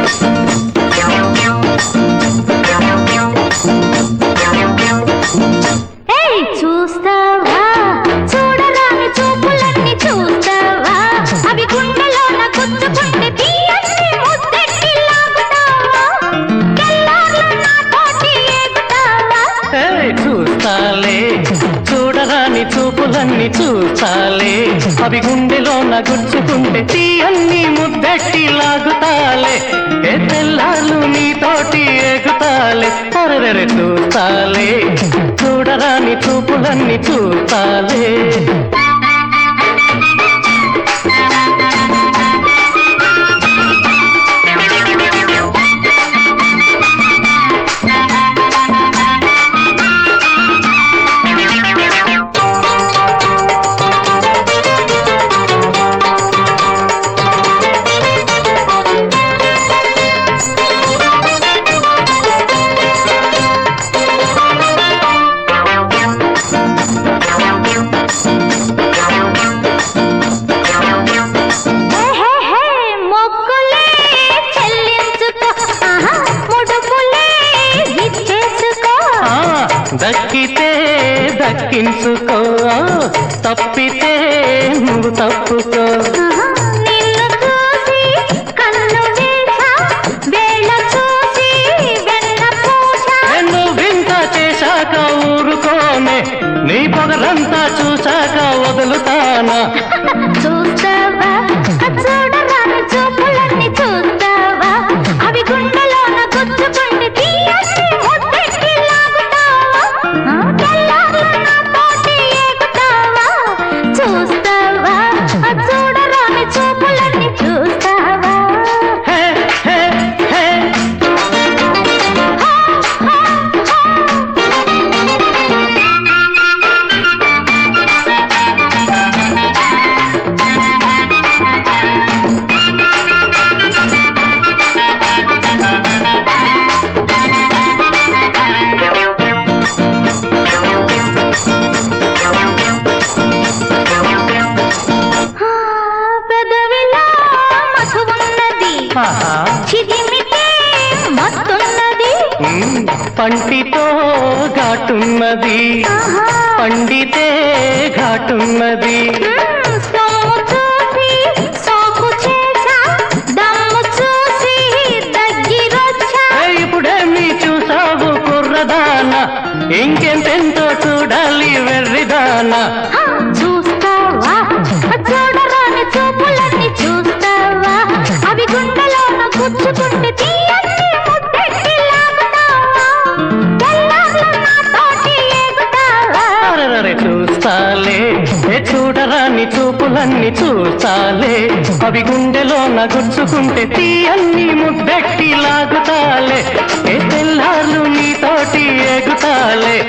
ఏయ్ చూస్తావా చూడరాని చూపులన్నీ చూస్తావా అవి గుండెలోన గుచ్చుకుంటే తీయని ముద్దెట్టి లాగుతావా తెల్లార్లు నాతోటి ఏగుతావా ఏయ్, చూస్తాలే చూడరాని చూపులన్నీ చూస్తాలే అవి గుండెలో నగుచ్చుకుంటే తీయన్ని ముద్దెట్టి లాగుతాలే ఏ తెల్లాలు నీతోటి ఎగుతాలే అరెరెరె చూస్తాలే చూడరాని చూపులన్నీ చూస్తాలే హే హే హే మొక్కులే చెల్లించుకో ఆహా ముడుపులే ఇచ్చేసుకో ఆ, దక్కితే దక్కించుకో తప్పితే నువ్వు తప్పుకో ఆహా, నిన్ను చూసి కన్ను వేసా వేళ చూసి వెన్న పూసా నువ్వు వింత చేశాక ఊరుకోనే నీ పొగరంతా చూశాక వదులుతానా చూస్తావా చూడరాని చూపులన్నీ చూస్తావా అవి గుండెలోన గుచ్చుకుంటే తీయని ముద్దెట్టి లాగుతావా ఆ, తెల్లార్లు నాతోటి ఏగుతావా చూస్తావా చూడరాని చూపులన్నీ చూస్తావా హే హే హే ఆ, పెదవిలో మధువున్నది ఆహా. చిదిమితే మత్తున్నది ఉమ్, పంటితో ఘాటున్నది ఆహా. పండితే ఘాటున్నది మ్మ్, సొమ్ము చూసి సోకు చేశా, దమ్ము చూసి దగ్గిరొచ్చా. ఏ, ఇప్పుడేమి చూసావు కుర్రదానా ఇంకెంతెంతో చూడాలి వెర్రిదానా హా, చూస్తావా చూడరాని చూపులన్నీ చూస్తావా అవి గుండెలోన గుచ్చుకుంటే తీయని ముద్దెట్టి లాగుతావా తెల్లార్లు నాతోటి ఏగుతావా అరెరెరె చూస్తాలే ఏ చూడరాని చూపులన్నీ చూస్తాలే అవి గుండెలో నగుచ్చుకుంటే తీయన్ని ముద్దెట్టి లాగుతాలే ఏ తెల్లార్లు నీతోటి ఎగుతాలే